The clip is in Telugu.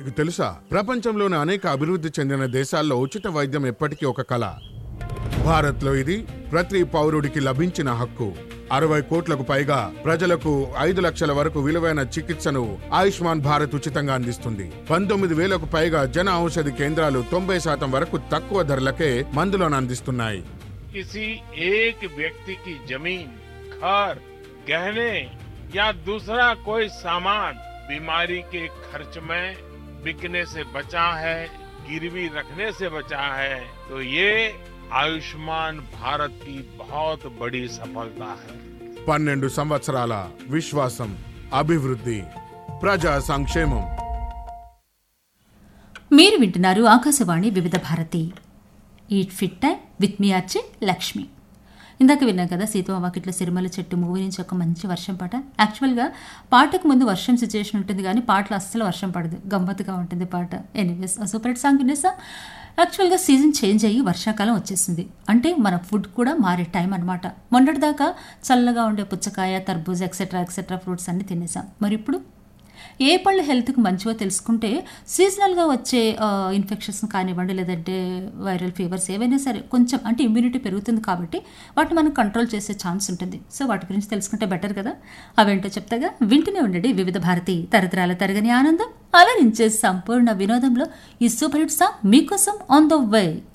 మీకు తెలుసా ప్రపంచంలోని అనేక అభివృద్ధి చెందిన దేశాల్లో ఉచిత వైద్యం ఎప్పటికీ ఒక కళ భారత్లో ఇది ప్రతి పౌరుడికి లభించిన హక్కు అరవై కోట్లకు పైగా ప్రజలకు ఐదు లక్షల వరకు విలువైన చికిత్సను ఆయుష్మాన్ భారత్ ఉచితంగా అందిస్తుంది పంతొమ్మిది వేలకు పైగా జన ఔషధి కేంద్రాలు తొంభై శాతం వరకు తక్కువ ధరలకే మందులను అందిస్తున్నాయి किसी एक व्यक्ति की जमीन घर गहने या दूसरा कोई सामान बीमारी के खर्च में बिकने से बचा है गिरवी रखने से बचा है तो ये आयुष्मान भारत की बहुत बड़ी सफलता है పన్నెండు సంవత్సరాల విశ్వాసం అభివృద్ధి ప్రజా సంక్షేమం మీరు వింటున్నారు Akashvani Vividh Bharati eat fit time with మీ అర్చి లక్ష్మి ఇందాక విన్నాం కదా సీతమ్మ వాకిట్లో సిరిమల చెట్టు మూవీ నుంచి ఒక మంచి వర్షం పాట యాక్చువల్గా పాటకు ముందు వర్షం సిచ్యువేషన్ ఉంటుంది కానీ పాటలో అస్సలు వర్షం పడదు గమ్మత్తుగా ఉంటుంది పాట ఎనీవేస్ సూపర్ హిట్ సాంగ్ వినేసా యాక్చువల్గా సీజన్ చేంజ్ అయ్యి వర్షాకాలం వచ్చేసింది అంటే మన ఫుడ్ కూడా మారే టైం అనమాట మొన్నటిదాకా చల్లగా ఉండే పుచ్చకాయ తర్బూజ్ ఎక్సెట్రా ఎక్సెట్రా ఫ్రూట్స్ అన్ని తినేసాం మరి ఇప్పుడు ఏ పళ్ళు హెల్త్కి మంచివో తెలుసుకుంటే సీజనల్గా వచ్చే ఇన్ఫెక్షన్స్ కానివ్వండి లేదంటే వైరల్ ఫీవర్స్ ఏవైనా సరే కొంచెం అంటే ఇమ్యూనిటీ పెరుగుతుంది కాబట్టి వాటిని మనం కంట్రోల్ చేసే ఛాన్స్ ఉంటుంది సో వాటి గురించి తెలుసుకుంటే బెటర్ కదా అవేంటో చెప్తాగా వింటూనే ఉండండి వివిధ భారతి తరతరాల తరగని ఆనందం అలరించే సంపూర్ణ వినోదంలో ఈ సూపర్ హిట్ సాంగ్ మీకోసం ఆన్ ద వే